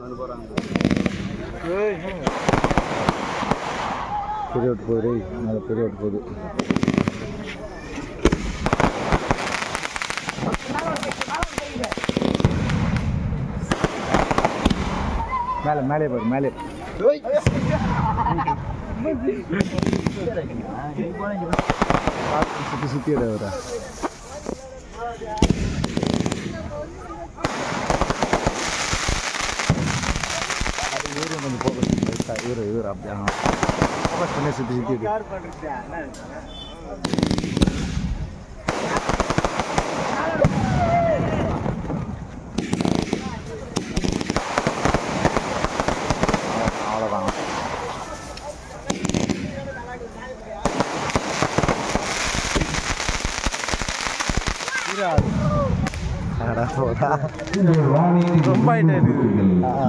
வந்து போகிறாங்க பெரிய ஓட்டு போகுது மேலே பெரிய ஓட்டு போகுது மேலே மேலே பாரு மேலே சுற்றி சுற்றி விட இவரும் கொஞ்சம் ஃபோக்கஸ் இவரு இவர் அப்படி ஃபோக்கஸ் பண்ணி சுற்றி சுற்றி அவ்வளோதான் அடா போடா. ரொம்ப ஆயிட்டே இருக்கு. ஆ.